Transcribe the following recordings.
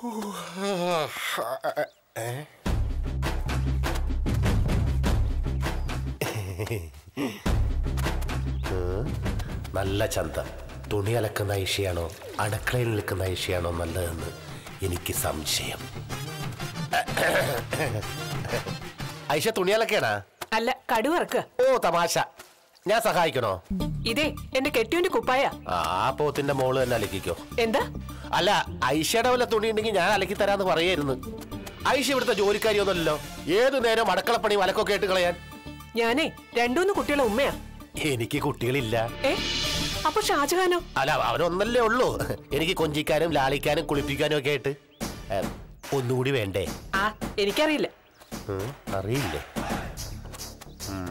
നല്ല ചന്തം തുണി അലക്കുന്ന ഐഷയാണോ അടുക്കളയിൽ നിൽക്കുന്ന ഐഷയാണോ നല്ലതെന്ന് എനിക്ക് സംശയം ഐഷ തുണി അലക്കണാ അല്ല കടുവറക്കുക ഓ തമാശ ഞാൻ സഹായിക്കണോ ഇതേ എന്റെ കെട്ടിയോന്റെ കുപ്പായ ആ പോത്തിന്റെ മോള് തന്നെ അലക്കിക്കോ എന്താ അല്ല ഐഷയുടെ വല്ല തുണി ഉണ്ടെങ്കിൽ ഞാൻ അലക്കി തരാന്ന് പറയായിരുന്നു ഐഷ ഇവിടുത്തെ ജോലിക്കാരിയൊന്നുമല്ലോ ഏതു നേരം അടക്കളപ്പണി വലക്കൊക്കെ ആയിട്ട് കളയാൻ ഞാനേ രണ്ടൂന്ന് കുട്ടികളെ ഉമ്മയാ എനിക്ക് കുട്ടികളില്ല ഏ അപ്പൊ ഷാജഹാനോ അല്ല അവനൊന്നല്ലേ ഉള്ളൂ എനിക്ക് കൊഞ്ചിക്കാനും ലാളിക്കാനും കുളിപ്പിക്കാനും ഒക്കെ ആയിട്ട് ഏ, ഒന്നുകൂടി വേണ്ടേ ആ എനിക്കറിയില്ല ഉം, അറിയില്ലേ ഉം.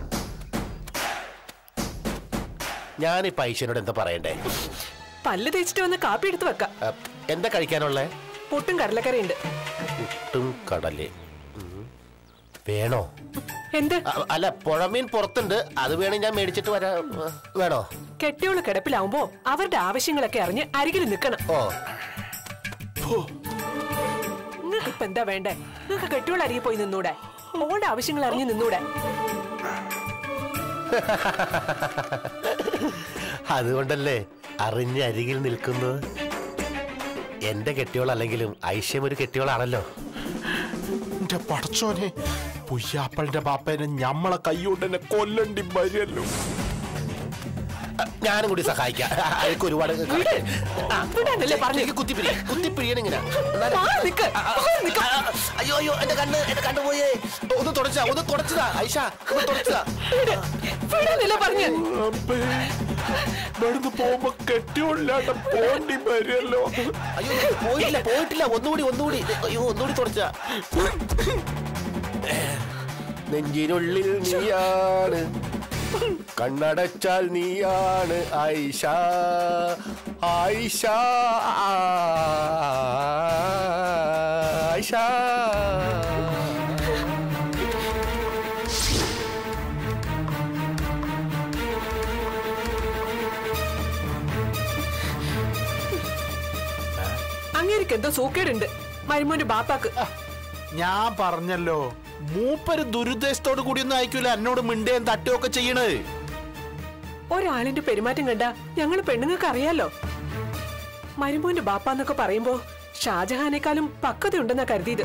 ഞാനിപ്പോ ഐശ്വനോട് എന്താ പറയണ്ടേ പല്ല് തേച്ചിട്ട് വന്ന് കാപ്പി എടുത്ത് വെക്കാം ഏ, എന്താ കഴിക്കാനുള്ളേ പുട്ടും കടലക്കറിയുണ്ട് പുട്ടും കടലേ ഉം. വേണോ എന്ത് അ- അല്ല പുഴമീൻ പുറത്തുണ്ട് അത് വേണേ ഞാൻ മേടിച്ചിട്ട് വരാം ഏ, വേണോ കെട്ടിയോള് കിടപ്പിലാവുമ്പോ അവരുടെ ആവശ്യങ്ങളൊക്കെ അറിഞ്ഞ് അരികിൽ നിൽക്കണം ഓ നിങ്ങൾക്ക് ഇപ്പൊ എന്താ വേണ്ടേ നിങ്ങൾക്ക് കെട്ടിയോൾ അരികെ പോയി നിന്നൂടെ മോളുടെ ആവശ്യങ്ങൾ അറിഞ്ഞ് നിന്നൂടെ അതുകൊണ്ടല്ലേ അറിഞ്ഞ് അരികിൽ നിൽക്കുന്നത് എന്റെ കെട്ടിയോളല്ലെങ്കിലും ഐശ്യം ഒരു കെട്ടിയോളാണല്ലോ എന്റെ പടച്ചോനെ പുയ്യാപ്പളിന്റെ ബാപ്പേനെ ഞമ്മളെ കൈകൊണ്ട് എന്നെ കൊല്ലണ്ടി വരിയല്ലോ ഞാനും കൂടി സഹായിക്കാം അതൊക്കെ ഒരുപാട് ആ, വിടാനല്ലേ പറഞ്ഞു എനിക്ക് കുത്തിപ്പിരി കുത്തിപ്പിരിയണം ഇങ്ങനെ എന്നാലും- മാറി നിക്ക്. ആ, ആ, ആ, ആ, അയ്യോ അയ്യോ എന്റെ കണ്ണ് എന്റെ കണ്ണ് പോയേ ഒന്ന് തുടച്ചാ ഒന്ന് തുടച്ചതാ ഐഷ ഒന്ന് തുടച്ചതാ വിടാനല്ലേ പറഞ്ഞു അപ്പേ, ഇവിടുന്ന് പോകുമ്പോ കെട്ടിയോളില്ലാണ്ട് പോണ്ടി വരിയല്ലോ അയ്യോ പോയിട്ടില്ല പോയിട്ടില്ല ഒന്നുകൂടി ഒന്നുകൂടി അയ്യോ ഒന്നുകൂടി തുടച്ചാ നെഞ്ചിനുള്ളിൽ നീയാണ് കണ്ണടച്ചാൽ നീയാണ് ഐഷ ഐഷ ഐഷ അങ്ങേർക്ക് എന്തോ സൂക്കേടുണ്ട് മരുമോന്റെ ബാപ്പാക്ക് ഞാൻ പറഞ്ഞല്ലോ മൂപ്പര് ദുരുദ്ദേശത്തോട് കൂടി ഒന്നും അയക്കൂല എന്നോട് മിണ്ടേം തട്ടുകയൊക്കെ ചെയ്യണത് ഒരാളിന്റെ പെരുമാറ്റം കണ്ട ഞങ്ങൾ പെണ്ണുങ്ങൾക്ക് അറിയാലോ മരുമോന്റെ ബാപ്പാന്നൊക്കെ പറയുമ്പോ ഷാജഹാനേക്കാളും പക്വതയുണ്ടെന്നാ കരുതിയത്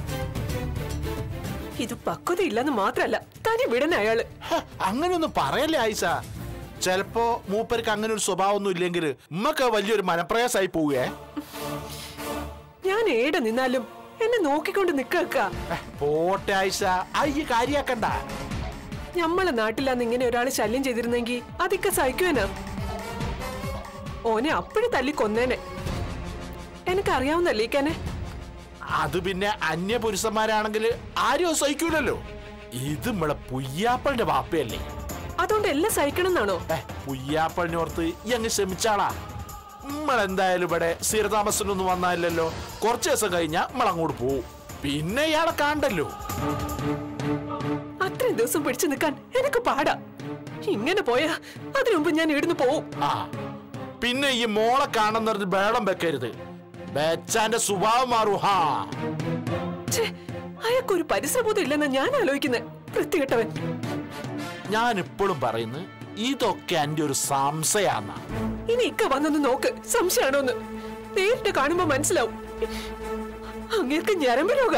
ഇത് പക്വതയില്ലെന്ന് മാത്രല്ല തനി വിടന അയാള് ഹ, അങ്ങനെയൊന്നും പറയല്ലേ ആയിഷ ചെലപ്പോ മൂപ്പർക്ക് അങ്ങനെ ഒരു സ്വഭാവമൊന്നും ഇല്ലെങ്കിൽ ഉമ്മക്ക് വലിയൊരു മനപ്രയാസായി പോവുകയെ ഞാൻ ഏടെ നിന്നാലും എന്നെ നോക്കിക്കൊണ്ട് നിക്ക പോട്ടെ ആയിഷ അയ്യ കാര്യാക്കണ്ട ഞമ്മളെ നാട്ടിലാന്ന് ഇങ്ങനെ ഒരാൾ ശല്യം ചെയ്തിരുന്നെങ്കിൽ അതൊക്കെ സഹിക്കുവാനാ ഓനെ അപ്പഴി തല്ലി കൊന്നേനെ എനിക്കറിയാവുന്നല്ലേ ഇക്കാനെ അത് പിന്നെ അന്യ പുരുഷന്മാരാണെങ്കിൽ ആരും അത് സഹിക്കൂലല്ലോ ഇത് നമ്മളെ പുയ്യാപ്പളിന്റെ ബാപ്പയല്ലേ അതുകൊണ്ട് എല്ലാം സഹിക്കണം എന്നാണോ ഏ, പുയ്യാപ്പളിനോർത്ത് ഈ അങ്ങ് ശ്രമിച്ചാളാ നമ്മളെന്തായാലും ഇവിടെ സ്ഥിരതാമസത്തിനൊന്നും വന്നാലല്ലോ കുറച്ച് ദിവസം കഴിഞ്ഞാൽ നമ്മൾ അങ്ങോട്ട് പോവും പിന്നെ ഇയാളെ കാണണ്ടല്ലോ അത്രയും ദിവസം പിടിച്ചു നിൽക്കാൻ എനിക്ക് പാടാ ഇങ്ങനെ പോയാ അതിനു മുമ്പ് ഞാൻ ഇവിടുന്ന് പോവും ആ പിന്നെ ഈ മോളെ കാണുന്നൊരു ബേളം വെക്കരുത് ബേച്ചാന്റെ സ്വഭാവം മാറൂ ഹാ ഛേ, അയാൾക്കൊരു പരിസരബോധം ഇല്ലെന്നാ ഞാൻ ആലോചിക്കുന്നത് വൃത്തികെട്ടവൻ ഞാൻ ഇപ്പോഴും പറയുന്നു ഇതൊക്കെ എന്റെ ഒരു സംശയാന്ന ഇനി ഇക്ക വന്നൊന്ന് നോക്ക് സംശയമാണോന്ന് നേരിട്ട് കാണുമ്പോ മനസ്സിലാവും അങ്ങേർക്ക് ഞരമ്പ് രോഗ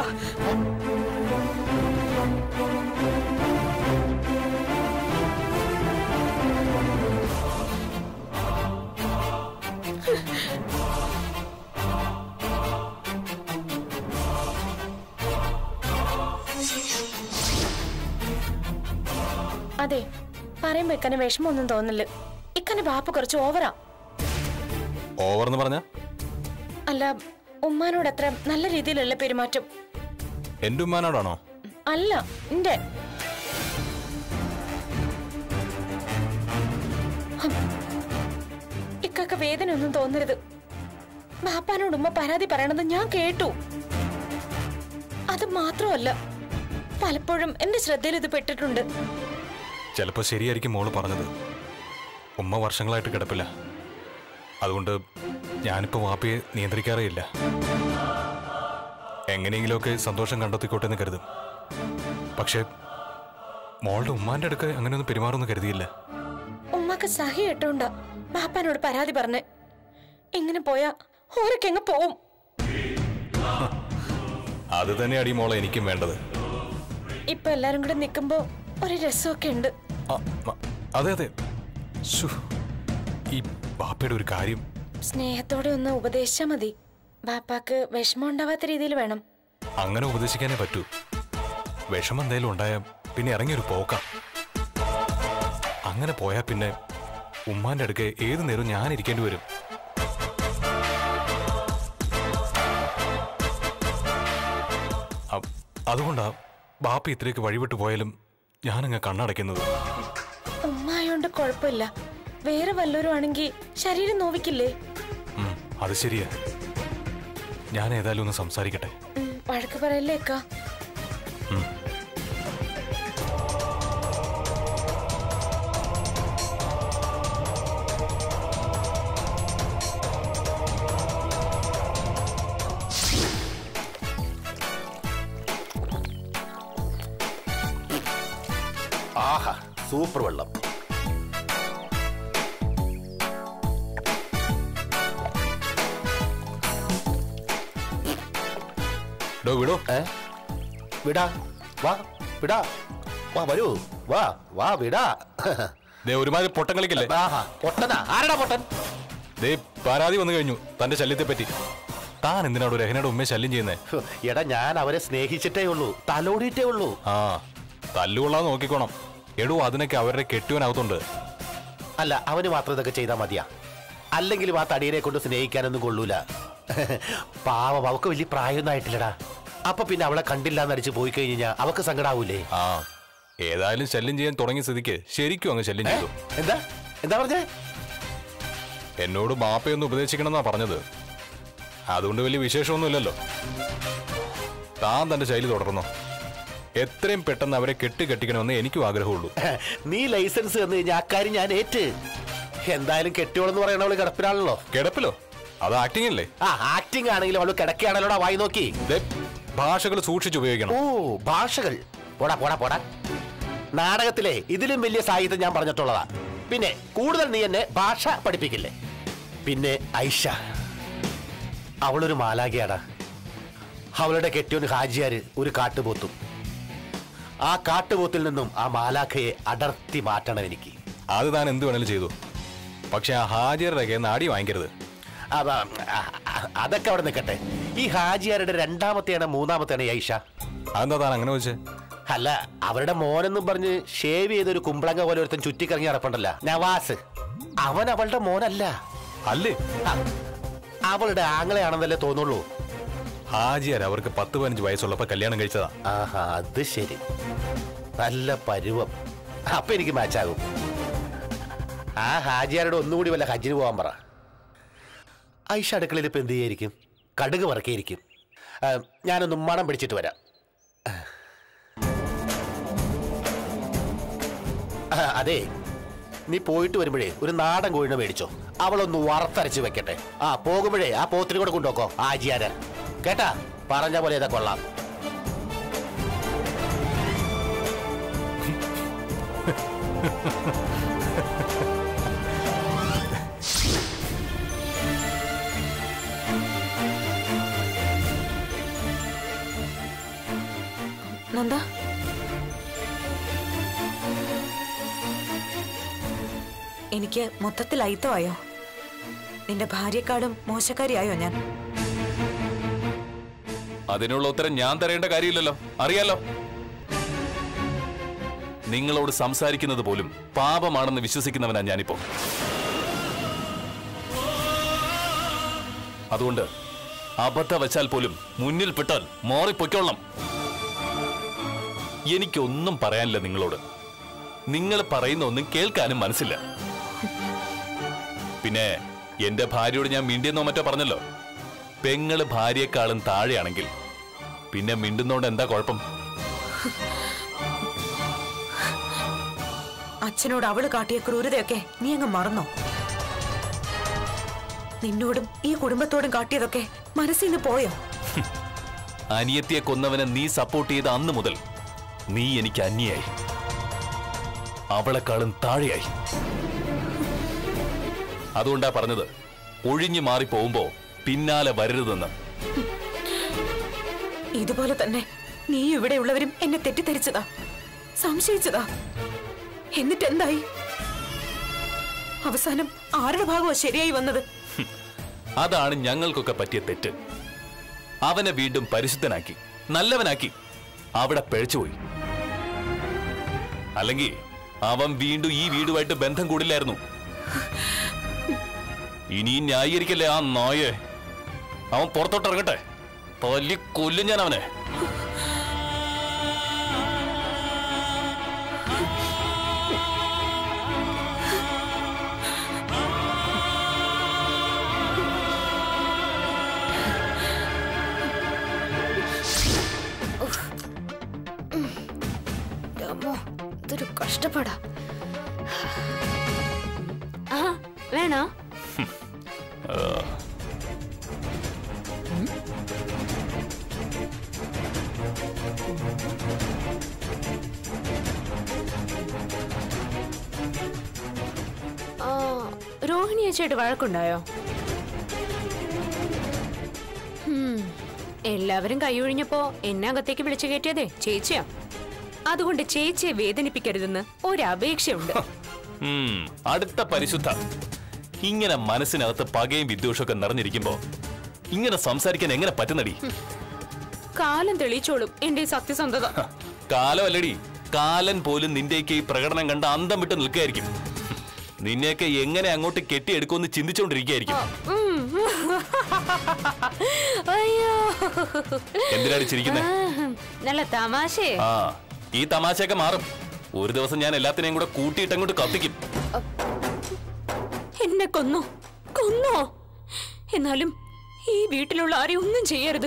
അതെ പറയുമ്പോ ഇക്കനെ വിഷമമൊന്നും തോന്നില്ല ഇക്കന്റെ ബാപ്പ കുറച്ച് ഓവറാ ഓവർ എന്ന് പറഞ്ഞ അല്ല ഉമ്മാനോട് അത്ര നല്ല രീതിയിലുള്ള പെരുമാറ്റം എന്റെ ഉമ്മാനോടാണോ അല്ല എന്റെ ഹും. ഇക്കൊക്കെ വേദന ഒന്നും തോന്നരുത് ബാപ്പാനോട് ഉമ്മ പരാതി പറയണത് ഞാൻ കേട്ടു അത് മാത്രമല്ല പലപ്പോഴും എന്റെ ശ്രദ്ധയിൽ ഇത് പെട്ടിട്ടുണ്ട് ചിലപ്പോൾ ശരിയായിരിക്കും മോള് പറഞ്ഞത് ഉമ്മ വർഷങ്ങളായിട്ട് കിടപ്പില്ല അതുകൊണ്ട് ഞാനിപ്പോൾ വാപ്പയെ നിയന്ത്രിക്കാറേ ഇല്ല എങ്ങനെയെങ്കിലുമൊക്കെ സന്തോഷം കണ്ടെത്തിക്കോട്ടെ എന്ന് കരുതും പക്ഷേ മോളുടെ ഉമ്മാന്റെ അടുക്ക് അങ്ങനെയൊന്നും പെരുമാറുമെന്ന് കരുതിയില്ല ഉമ്മക്ക് സഹി ഇട്ടുണ്ടാ ബാപ്പാനോട് പരാതി പറഞ്ഞേ ഇങ്ങനെ പോയാ ഓരൊക്കെങ്ങ് പോവും അത് തന്നെയാണ് ഈ മോളെ എനിക്കും വേണ്ടത് ഇപ്പൊ എല്ലാരും കൂടെ നിക്കുമ്പോ ഒരു രസമൊക്കെ ഉണ്ട് ആ, മ- അതെ അതെ ശ്ശോ, ഈ ബാപ്പയുടെ ഒരു കാര്യം സ്നേഹത്തോടെ ഒന്ന് ഉപദേശിച്ചാ മതി ബാപ്പാക്ക് വിഷമം ഉണ്ടാവാത്ത രീതിയിൽ വേണം അങ്ങനെ ഉപദേശിക്കാനേ പറ്റൂ വിഷമം എന്തായാലും ഉണ്ടായ പിന്നെ ഇറങ്ങിയൊരു പോക്കാം അങ്ങനെ പോയാൽ പിന്നെ ഉമ്മാന്റെ അടുക്ക് ഏത് നേരവും ഞാൻ ഇരിക്കേണ്ടി വരും അ- അതുകൊണ്ടാ ബാപ്പ ഇത്രയൊക്കെ വഴിവിട്ട് പോയാലും ഞാനങ്ങ് കണ്ണടയ്ക്കുന്നത് ഉമ്മായോണ്ട് കുഴപ്പമില്ല വേറെ വല്ലവരും ആണെങ്കിൽ ശരീരം നോവിക്കില്ലേ ഉം, അത് ശരിയാ ഞാൻ ഏതായാലും ഒന്ന് സംസാരിക്കട്ടെ ഉം, വഴക്ക് പറയല്ലേ അക്ക ആഹാ സൂപ്പർ വെള്ളം ഡോ വിടോ ഏ വിടാ വാ വിടാ വാ വരൂ വാ വാ വിടാ ദേ ഒരുമാതിരി പൊട്ടം കളിക്കില്ലേ ആഹാ പൊട്ടനാ ആരടാ പൊട്ടൻ ദേ പരാതി വന്നു കഴിഞ്ഞു തന്റെ ശല്യത്തെ പറ്റി താൻ എന്തിനാണ് രഹനയുടെ ഉമ്മയെ ശല്യം ചെയ്യുന്നേ ഹ്, എടാ ഞാൻ അവരെ സ്നേഹിച്ചിട്ടേ ഉള്ളൂ തലോടിയിട്ടേ ഉള്ളൂ ആ തല്ലുകൊള്ളാൻ നോക്കിക്കോണം എടോ അതിനൊക്കെ അവരുടെ കെട്ടിയവനകത്തുണ്ട് അല്ല അവന് മാത്രം ഇതൊക്കെ ചെയ്താൽ മതിയാ അല്ലെങ്കിലും ആ തടിയനെ കൊണ്ട് സ്നേഹിക്കാനൊന്നും കൊള്ളൂല പാവം അവക്ക് വലിയ പ്രായമൊന്നും ആയിട്ടില്ലടാ അപ്പൊ പിന്നെ അവളെ കണ്ടില്ല എന്നടിച്ച് പോയി കഴിഞ്ഞാൽ അവക്ക് സങ്കടാവൂലേ ആ ഏതായാലും ശല്യം ചെയ്യാൻ തുടങ്ങിയ സ്ഥിതിക്ക് ശരിക്കും അങ്ങ് ശല്യം ഏ? ചെയ്തു എന്താ എന്താ പറഞ്ഞേ എന്നോട് ബാപ്പയൊന്ന് ഉപദേശിക്കണമെന്നാ പറഞ്ഞത് അതുകൊണ്ട് വലിയ വിശേഷമൊന്നുമില്ലല്ലോ താൻ തന്റെ ശൈലി തുടർന്നോ എത്രയും പെട്ടെന്ന് അവരെ കെട്ടി കെട്ടിക്കണമെന്ന് എനിക്കും ആഗ്രഹമുള്ളൂ നീ ലൈസൻസ് തന്നു കഴിഞ്ഞാൽ അക്കാര്യം ഞാൻ ഏറ്റ് എന്തായാലും കെട്ടിയോളെന്ന് പറയണവള് കിടപ്പിലാണല്ലോ കിടപ്പിലോ അത് ആക്ടിംഗ് അല്ലേ ആ ആക്ടിംഗ് ആണെങ്കിലും അവള് കിടക്കുകയാണല്ലോടാ വായി നോക്കി ദേ, ഭാഷകൾ സൂക്ഷിച്ച് ഉപയോഗിക്കണം ഓ ഭാഷകൾ പോടാ പോടാ പോടാ നാടകത്തിലെ ഇതിലും വലിയ സാഹിത്യം ഞാൻ പറഞ്ഞിട്ടുള്ളതാ പിന്നെ കൂടുതൽ നീ എന്നെ ഭാഷ പഠിപ്പിക്കില്ലേ പിന്നെ ഐഷ അവളൊരു മാലാഖയാടാ അവളുടെ കെട്ടിയോന് ഹാജിയാര് ഒരു കാട്ടുപോത്തും ആ കാട്ടുപോത്തിൽ നിന്നും ആ മാലാഖയെ അടർത്തി മാറ്റണം എനിക്ക് അത് താൻ എന്ത് വേണേലും ചെയ്തു പക്ഷെ ആ ഹാജിയറുടെ കയ്യിൽ നിന്ന് അടി വാങ്ങിക്കരുത് അതാ അ- അതൊക്കെ അവിടെ നിൽക്കട്ടെ ഈ ഹാജിയാരുടെ രണ്ടാമത്തെയാണ് മൂന്നാമത്തെയാണ് ഈ ഐഷ അതെന്താ താൻ അങ്ങനെ വെച്ചേ അല്ല അവരുടെ മോനെന്നും പറഞ്ഞ് ഷേവ് ചെയ്ത ഒരു കുമ്പളങ്ങ പോലെ ഒരുത്തൻ ചുറ്റിക്കറങ്ങി നടപ്പുണ്ടല്ല നവാസ് അവൻ അവളുടെ മോനല്ല അല്ലേ ആ, അവളുടെ ആങ്ങളെയാണെന്നല്ലേ തോന്നുള്ളൂ ഹാജിയാർ അവർക്ക് പത്ത് പതിനഞ്ച് വയസ്സുള്ളപ്പോ കല്യാണം കഴിച്ചതാ ആഹാ അത് ശരി നല്ല പരുവം അപ്പൊ എനിക്ക് മാച്ചാകും ആ ഹാജിയാരോട് ഒന്നുകൂടി വല്ല ഹജ്ജിന് പോകാൻ പറ ഐഷ അടുക്കളയിൽ ഇപ്പൊ എന്ത് ചെയ്യായിരിക്കും കടുക് വറക്കിയിരിക്കും ആ, ഞാനൊന്ന് മണം പിടിച്ചിട്ട് വരാം ആ, അതെ നീ പോയിട്ട് വരുമ്പോഴേ ഒരു നാടൻ കോഴിനെ മേടിച്ചോ അവളൊന്ന് വറുത്തരച്ച് വെക്കട്ടെ ആ പോകുമ്പോഴേ ആ പോത്തിന് കൂടെ കൊണ്ടുപോക്കോ ആജിയാര കേട്ടാ പറഞ്ഞ പോലെ ഇതാ കൊള്ളാം നന്ദ എനിക്ക് മൊത്തത്തിൽ അയിത്തമായോ നിന്റെ ഭാര്യക്കാടും മോശക്കാരിയായോ ഞാൻ അതിനുള്ള ഉത്തരം ഞാൻ തരേണ്ട കാര്യമില്ലല്ലോ അറിയാലോ നിങ്ങളോട് സംസാരിക്കുന്നത് പോലും പാപമാണെന്ന് വിശ്വസിക്കുന്നവനാ ഞാനിപ്പോ അതുകൊണ്ട് അബദ്ധ വച്ചാൽ പോലും മുന്നിൽ പെട്ടാൽ മാറിപ്പൊയ്ക്കോളണം എനിക്കൊന്നും പറയാനില്ല നിങ്ങളോട് നിങ്ങൾ പറയുന്ന ഒന്നും കേൾക്കാനും മനസ്സില്ല പിന്നെ എന്റെ ഭാര്യയോട് ഞാൻ മിണ്ടിയെന്നോ മറ്റോ പറഞ്ഞല്ലോ പെങ്ങള് ഭാര്യയെക്കാളും താഴെയാണെങ്കിൽ പിന്നെ മിണ്ടുന്നോണ്ട് എന്താ കുഴപ്പം അച്ഛനോട് അവള് കാട്ടിയ ക്രൂരതയൊക്കെ നീ അങ്ങ് മറന്നോ നിന്നോടും ഈ കുടുംബത്തോടും കാട്ടിയതൊക്കെ മനസ്സിൽ നിന്ന് പോയോ അനിയത്തിയെ കൊന്നവനെ നീ സപ്പോർട്ട് ചെയ്ത അന്ന് മുതൽ നീ എനിക്ക് അന്യായി അവളെക്കാളും താഴെയായി അതുകൊണ്ടാ പറഞ്ഞത് ഒഴിഞ്ഞു മാറി പോകുമ്പോ പിന്നാലെ വരരുതെന്ന് ഇതുപോലെ തന്നെ നീ ഇവിടെയുള്ളവരും എന്നെ തെറ്റിദ്ധരിച്ചതാ സംശയിച്ചതാ എന്നിട്ട് എന്തായി അവസാനം ആരുടെ ഭാഗമാ ശരിയായി വന്നത് അതാണ് ഞങ്ങൾക്കൊക്കെ പറ്റിയ തെറ്റ് അവനെ വീണ്ടും പരിശുദ്ധനാക്കി നല്ലവനാക്കി അവിടെ പിഴച്ചുപോയി അല്ലെങ്കിൽ അവൻ വീണ്ടും ഈ വീടുമായിട്ട് ബന്ധം കൂടില്ലായിരുന്നു ഇനിയും ന്യായീകരിക്കല്ലേ ആ നായെ അവൻ പുറത്തോട്ട് ഇറങ്ങട്ടെ തല്ലി കൊല്ലും ഞാൻ അവനെ അമ്മോ ഇതൊരു കഷ്ടപ്പാടാ ആ വേണോ ആ, രോഹിണി ചേച്ചിയായിട്ട് വഴക്കുണ്ടായോ ഹും, എല്ലാവരും കൈയൊഴിഞ്ഞപ്പോ എന്നെ അകത്തേക്ക് വിളിച്ചു കയറ്റിയതേ ചേച്ചിയാ അതുകൊണ്ട് ചേച്ചിയെ വേദനിപ്പിക്കരുതെന്ന് ഒരപേക്ഷയുണ്ട് ഉം, അടുത്ത പരിശുദ്ധ ഇങ്ങനെ മനസ്സിനകത്ത് പകയും വിദ്വേഷമൊക്കെ നിറഞ്ഞിരിക്കുമ്പോ ഇങ്ങനെ സംസാരിക്കാൻ എങ്ങനെ പറ്റുന്നടി കാലം തെളിയിച്ചോളും എന്റെ ഈ സത്യസന്ധത കാലമല്ലടി കാലൻ പോലും നിന്റെയൊക്കെ ഈ പ്രകടനം കണ്ട് അന്തം വിട്ട് നിൽക്കുകയായിരിക്കും നിന്നെയൊക്കെ എങ്ങനെ അങ്ങോട്ട് കെട്ടിയെടുക്കുമെന്ന് ചിന്തിച്ചുകൊണ്ടിരിക്കുകയായിരിക്കും അയ്യോ എന്തിനാണ് ചിരിക്കുന്നേ ആഹ്, നല്ല തമാശേ ആ ഈ തമാശയൊക്കെ മാറും ഒരു ദിവസം ഞാൻ എല്ലാത്തിനെയും കൂടെ കൂട്ടിയിട്ട് അങ്ങോട്ട് കത്തിക്കും എന്നെ കൊന്നോ കൊന്നോ എന്നാലും ഈ വീട്ടിലുള്ള ആരെയും ഒന്നും ചെയ്യരുത്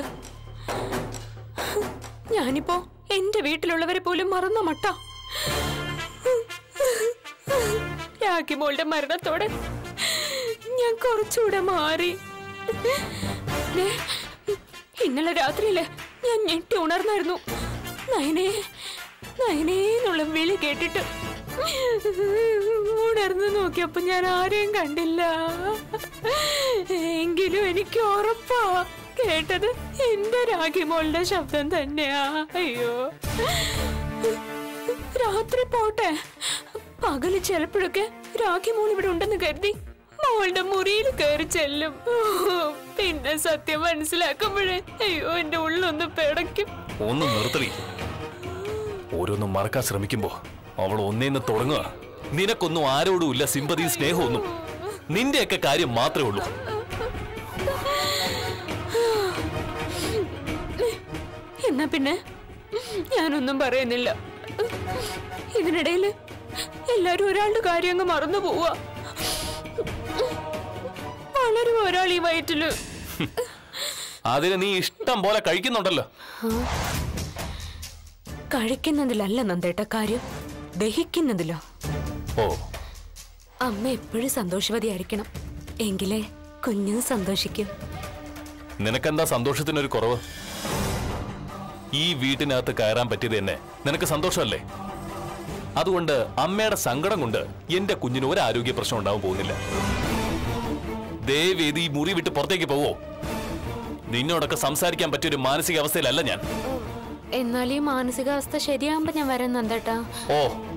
ഞാനിപ്പോ എന്റെ വീട്ടിലുള്ളവരെ പോലും മറന്ന മട്ട രാഖിമോളുടെ മരണത്തോടെ ഞാൻ കുറച്ചുകൂടെ മാറി ദേ, ഇന്നലെ രാത്രിയില് ഞാൻ ഞെട്ടി ഉണർന്നായിരുന്നു നയനേ നയനേ എന്നുള്ള വിളി കേട്ടിട്ട് ഉണർന്നു നോക്കിയപ്പോ ഞാൻ ആരെയും കണ്ടില്ല എങ്കിലും എനിക്ക് ഉറപ്പാ കേട്ടത് എന്റെ രാഖിമോളുടെ ശബ്ദം തന്നെയാ അയ്യോ രാത്രി പോട്ടെ പകല് ചിലപ്പോഴൊക്കെ രാഖിമോൾ ഇവിടെ ഉണ്ടെന്ന് കരുതി മോളുടെ മുറിയിൽ കയറി ചെല്ലും പിന്നെ സത്യം മനസ്സിലാക്കുമ്പോഴേ അയ്യോ എന്റെ ഉള്ളൊന്ന് പിടയ്ക്കും ഒന്ന് നിർത്തടി ഓരോന്നും മറക്കാൻ ശ്രമിക്കുമ്പോ അവൾ ഒന്നേന്ന് തുടങ്ങുക നിനക്കൊന്നും ആരോടും ഇല്ല സിമ്പതിയും സ്നേഹമൊന്നും നിന്റെയൊക്കെ കാര്യം മാത്രമേ ഉള്ളൂ എന്നാ പിന്നെ ഞാനൊന്നും പറയുന്നില്ല ഇതിനിടയിൽ എല്ലാരും ഒരാളുടെ കാര്യം അങ്ങ് മറന്നു പോവാ വളരും ഒരാൾ ഈ വയറ്റില് അതിന് നീ ഇഷ്ടം പോലെ കഴിക്കുന്നുണ്ടല്ലോ കഴിക്കുന്നതിലല്ല നന്ദേട്ട കാര്യം ദഹിക്കുന്നതിലോ ഓ അമ്മ എപ്പോഴും സന്തോഷവതിയായിരിക്കണം എങ്കിലേ കുഞ്ഞു സന്തോഷിക്കും നിനക്കെന്താ സന്തോഷത്തിനൊരു കുറവ് ഈ വീട്ടിനകത്ത് കയറാൻ പറ്റിയത് തന്നെ നിനക്ക് സന്തോഷമല്ലേ അതുകൊണ്ട് അമ്മയുടെ സങ്കടം കൊണ്ട് എന്റെ കുഞ്ഞിന് ഒരു ആരോഗ്യ പ്രശ്നം ഉണ്ടാവാൻ പോകുന്നില്ല ദയവേദി ഈ മുറി വിട്ട് പുറത്തേക്ക് പോവോ നിന്നോടൊക്കെ സംസാരിക്കാൻ പറ്റിയൊരു മാനസികാവസ്ഥയിലല്ല ഞാൻ എന്നാൽ ഈ മാനസികാവസ്ഥ ശരിയാകുമ്പോ ഞാൻ വരാൻ നന്ദേട്ടാ ഓ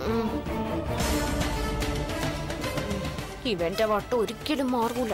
ഇവന്റെ വട്ടം ഒരിക്കലും മാറൂല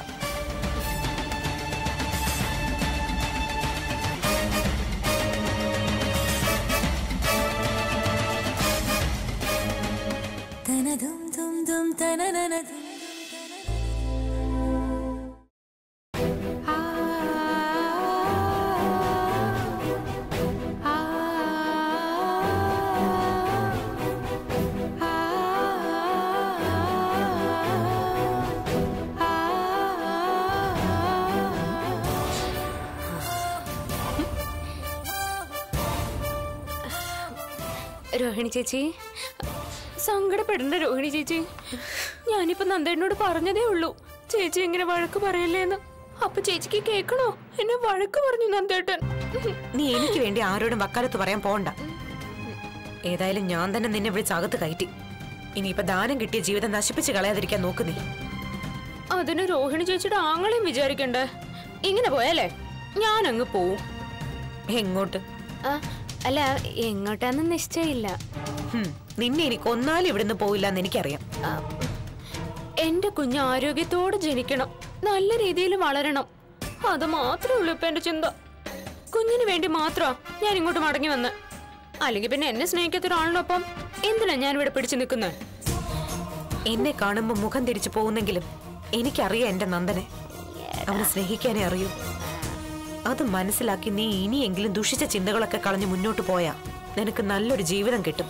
രോഹിണി ചേച്ചി സങ്കടപ്പെടണ്ട രോഹിണി ചേച്ചി ഞാനിപ്പോ നന്ദേട്ടനോട് പറഞ്ഞതേ ഉള്ളൂ ചേച്ചി ഇങ്ങനെ വഴക്ക് പറയല്ലേന്ന് അപ്പൊ ചേച്ചിക്ക് കേക്കണോ എന്നെ വഴക്ക് പറഞ്ഞു നന്ദേട്ടൻ നീ എനിക്ക് വേണ്ടി ആരോടും വക്കാലത്ത് പറയാൻ പോണ്ട ഏതായാലും ഞാൻ തന്നെ നിന്നെ വിളിച്ച് അകത്ത് കയറ്റി ഇനിയിപ്പൊ ദാനം കിട്ടിയ ജീവിതം നശിപ്പിച്ച് കളയാതിരിക്കാൻ നോക്ക് നീ അതിന് രോഹിണി ചേച്ചിയുടെ ആങ്ങളെയും വിചാരിക്കണ്ടേ ഇങ്ങനെ പോയാലേ ഞാൻ അങ്ങ് പോവും എങ്ങോട്ട് ആ, അല്ല എങ്ങോട്ടാന്ന് നിശ്ചയില്ല ഹും, നിന്നെ ഇനി കൊന്നാലും ഇവിടുന്ന് പോയില്ല എന്ന് എനിക്കറിയാം ആ, എന്റെ കുഞ്ഞ് ആരോഗ്യത്തോടെ ജനിക്കണം നല്ല രീതിയിൽ വളരണം അത് മാത്രമേ ഉള്ളൂ ഇപ്പൊ എന്റെ ചിന്ത കുഞ്ഞിന് വേണ്ടി മാത്രമാ ഞാൻ ഇങ്ങോട്ട് മടങ്ങി വന്ന് അല്ലെങ്കിൽ പിന്നെ എന്നെ സ്നേഹിക്കാത്ത ഒരാളിനൊപ്പം എന്തിനാ ഞാൻ ഇവിടെ പിടിച്ചു നിൽക്കുന്നത് എന്നെ കാണുമ്പോ മുഖം തിരിച്ചു പോകുന്നെങ്കിലും എനിക്കറിയാം എന്റെ നന്ദനെ അവനെ സ്നേഹിക്കാനേ അറിയൂ അത് മനസ്സിലാക്കി നീ ഇനിയെങ്കിലും ദുഷിച്ച ചിന്തകളൊക്കെ കളഞ്ഞ് മുന്നോട്ട് പോയാ നിനക്ക് നല്ലൊരു ജീവിതം കിട്ടും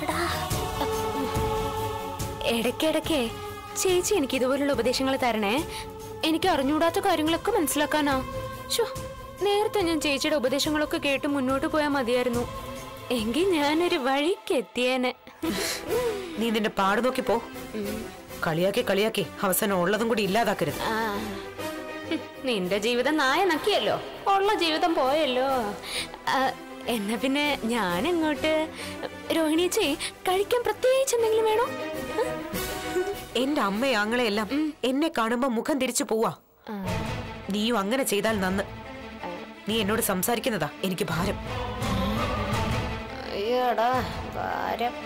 ഇടയ്ക്കിടയ്ക്ക് ചേച്ചി എനിക്ക് ഇതുപോലുള്ള ഉപദേശങ്ങൾ തരണേ എനിക്ക് അറിഞ്ഞൂടാത്ത കാര്യങ്ങളൊക്കെ മനസ്സിലാക്കാനാ ഷോ നേരത്തെ ഞാൻ ചേച്ചിയുടെ ഉപദേശങ്ങളൊക്കെ കേട്ട് മുന്നോട്ട് പോയാൽ മതിയായിരുന്നു എങ്കിൽ ഞാനൊരു വഴിക്ക് എത്തിയേനെ നീ നിന്റെ പാട് നോക്കി പോ കളിയാക്കി കളിയാക്കി അവസാനം ഉള്ളതും കൂടി ഇല്ലാതാക്കരുത് ആ. ഹും, നിന്റെ ജീവിതം നായ നക്കിയല്ലോ ഉള്ള ജീവിതം പോയല്ലോ ആ, എന്നാ പിന്നെ ഞാൻ എങ്ങോട്ട് രോഹിണിച്ചേ കഴിക്കാൻ പ്രത്യേകിച്ച് എന്തെങ്കിലും വേണോ എന്റെ അമ്മയും ആങ്ങളെയെല്ലാം എന്നെ കാണുമ്പോ മുഖം തിരിച്ചു പോവാ നീയും അങ്ങനെ ചെയ്താൽ നന്ന് നീ എന്നോട് സംസാരിക്കുന്നതാ എനിക്ക് ഭാരം അയ്യോടാ ഭാരം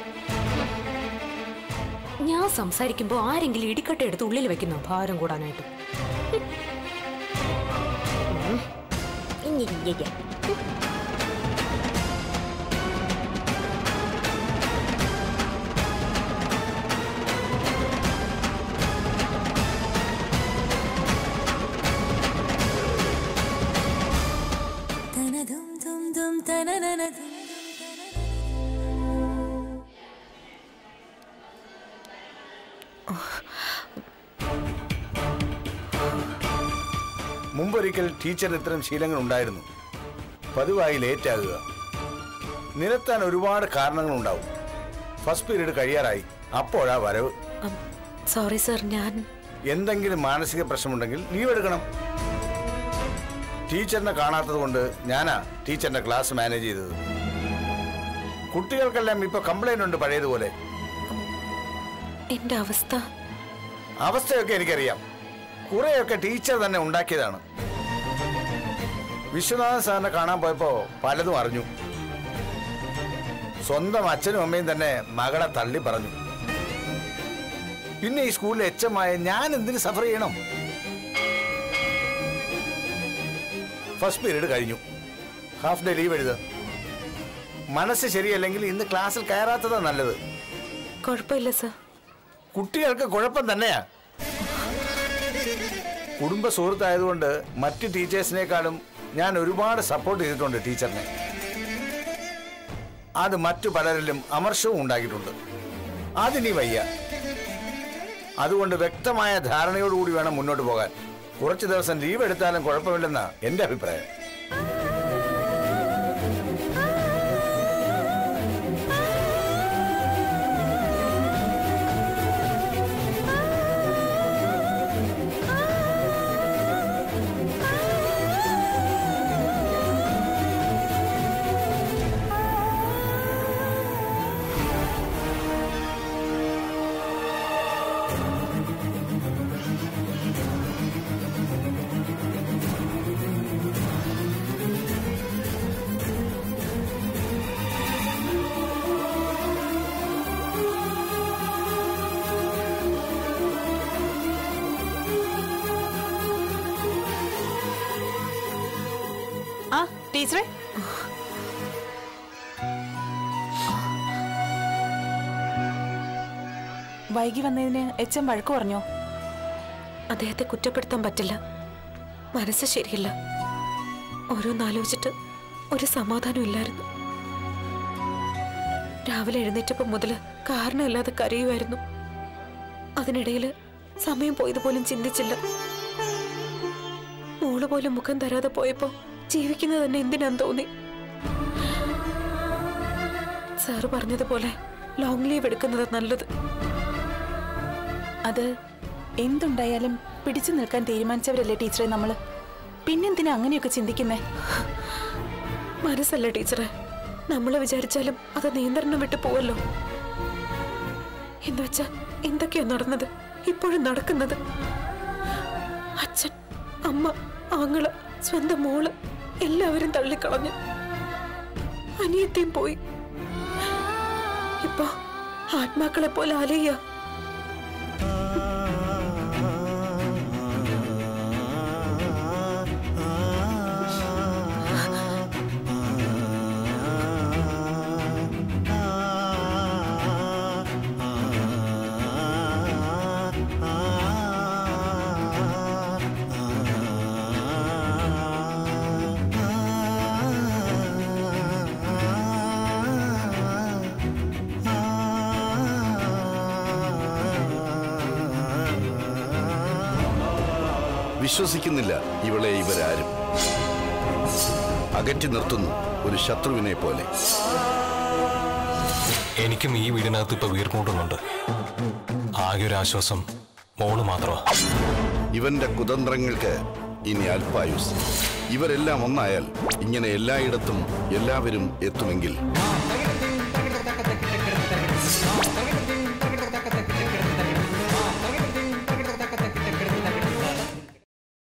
ഞാൻ സംസാരിക്കുമ്പോ ആരെങ്കിലും ഇടിക്കട്ട എടുത്ത് ഉള്ളിൽ വെക്കുന്ന ഭാരം കൂടാനായിട്ട് ഉം. ഇഞ്ഞിരിഞ്ഞിരിക്ക. മുമ്പൊരിക്കൽ ടീച്ചറിന് ഇത്തരം ശീലങ്ങൾ ഉണ്ടായിരുന്നു പതിവായി ലേറ്റ് ആകുക നിരത്താൻ ഒരുപാട് കാരണങ്ങളുണ്ടാവും ഫസ്റ്റ് പീരീഡ് കഴിയാറായി അപ്പോഴാ വരവ് സോറി സർ ഞാൻ എന്തെങ്കിലും മാനസിക പ്രശ്നമുണ്ടെങ്കിൽ ലീവ് എടുക്കണം ടീച്ചറിനെ കാണാത്തത് കൊണ്ട് ഞാനാ ടീച്ചറിന്റെ ക്ലാസ് മാനേജ് ചെയ്തത് കുട്ടികൾക്കെല്ലാം ഇപ്പൊ കംപ്ലൈന്റ് ഉണ്ട് പഴയതുപോലെ എന്റെ അവസ്ഥ അവസ്ഥയൊക്കെ എനിക്കറിയാം കുറെയൊക്കെ ടീച്ചർ തന്നെ ഉണ്ടാക്കിയതാണ് വിശ്വനാഥൻ സാറിനെ കാണാൻ പോയപ്പോ പലതും അറിഞ്ഞു സ്വന്തം അച്ഛനും അമ്മയും തന്നെ മകളെ തള്ളി പറഞ്ഞു പിന്നെ ഈ സ്കൂളിലെ എച്ചമായ ഞാൻ എന്തിന് സഫർ ചെയ്യണം ഫസ്റ്റ് പീരീഡ് കഴിഞ്ഞു ഹാഫ് ഡേ ലീവ് എഴുതുക മനസ്സ് ശരിയല്ലെങ്കിൽ ഇന്ന് ക്ലാസ്സിൽ കയറാത്തതാ നല്ലത് കുഴപ്പമില്ല സർ കുട്ടികൾക്ക് കുഴപ്പം തന്നെയാ കുടുംബ സുഹൃത്തായതുകൊണ്ട് മറ്റ് ടീച്ചേഴ്സിനേക്കാളും ഞാൻ ഒരുപാട് സപ്പോർട്ട് ചെയ്തിട്ടുണ്ട് ടീച്ചറിനെ അത് മറ്റു പലരിലും അമർഷവും ഉണ്ടാക്കിയിട്ടുണ്ട് അതിനി വയ്യ അതുകൊണ്ട് വ്യക്തമായ ധാരണയോടുകൂടി വേണം മുന്നോട്ട് പോകാൻ കുറച്ച് ദിവസം ലീവ് എടുത്താലും കുഴപ്പമില്ലെന്നാ എന്റെ അഭിപ്രായം ആ ടീച്ചറെ വൈകി വന്നതിന് എച്ച് എം വഴക്ക് പറഞ്ഞോ അദ്ദേഹത്തെ കുറ്റപ്പെടുത്താൻ പറ്റില്ല മനസ്സ് ശരിയല്ല ഓരോന്നാലോചിച്ചിട്ട് ഒരു സമാധാനം ഇല്ലായിരുന്നു രാവിലെ എഴുന്നേറ്റപ്പോൾ മുതൽ കാരണമില്ലാതെ കരയുമായിരുന്നു അതിനിടയിൽ സമയം പോയത് പോലും ചിന്തിച്ചില്ല മോള് പോലും മുഖം തരാതെ പോയപ്പോ ജീവിക്കുന്നത് തന്നെ എന്തിനാന്ന് തോന്നി സാറ് പറഞ്ഞതുപോലെ ലോങ് ലീവ് എടുക്കുന്നത് നല്ലത് അത് എന്തുണ്ടായാലും പിടിച്ചു നിൽക്കാൻ തീരുമാനിച്ചവരല്ലേ ടീച്ചറെ നമ്മള് പിന്നെന്തിനാ അങ്ങനെയൊക്കെ ചിന്തിക്കുന്നേ മനസ്സല്ല ടീച്ചറെ നമ്മൾ വിചാരിച്ചാലും അത് നിയന്ത്രണം വിട്ടു പോവല്ലോ എന്ന് വെച്ചാ എന്തൊക്കെയാ നടന്നത് ഇപ്പോഴും നടക്കുന്നത് അച്ഛൻ അമ്മ ആങ്ങള് സ്വന്തം മോള് എല്ലാവരും തള്ളിക്കളഞ്ഞു അനിയത്തിയും പോയി ഇപ്പൊ ആത്മാക്കളെ പോലെ അലയ്യ വിശ്വസിക്കുന്നില്ല ഇവളെ ഇവരാരും അകറ്റി നിർത്തുന്നു ഒരു ശത്രുവിനെ പോലെ എനിക്കും ഈ വീടിനകത്ത് ഇപ്പൊ വീർപ്പൂട്ടുന്നുണ്ട് ആകെ ഒരു ആശ്വാസം മോള് മാത്രമാ ഇവന്റെ കുതന്ത്രങ്ങൾക്ക് ഇനി അല്പായുസ് ഇവരെല്ലാം ഒന്നായാൽ ഇങ്ങനെ എല്ലായിടത്തും എല്ലാവരും എത്തുമെങ്കിൽ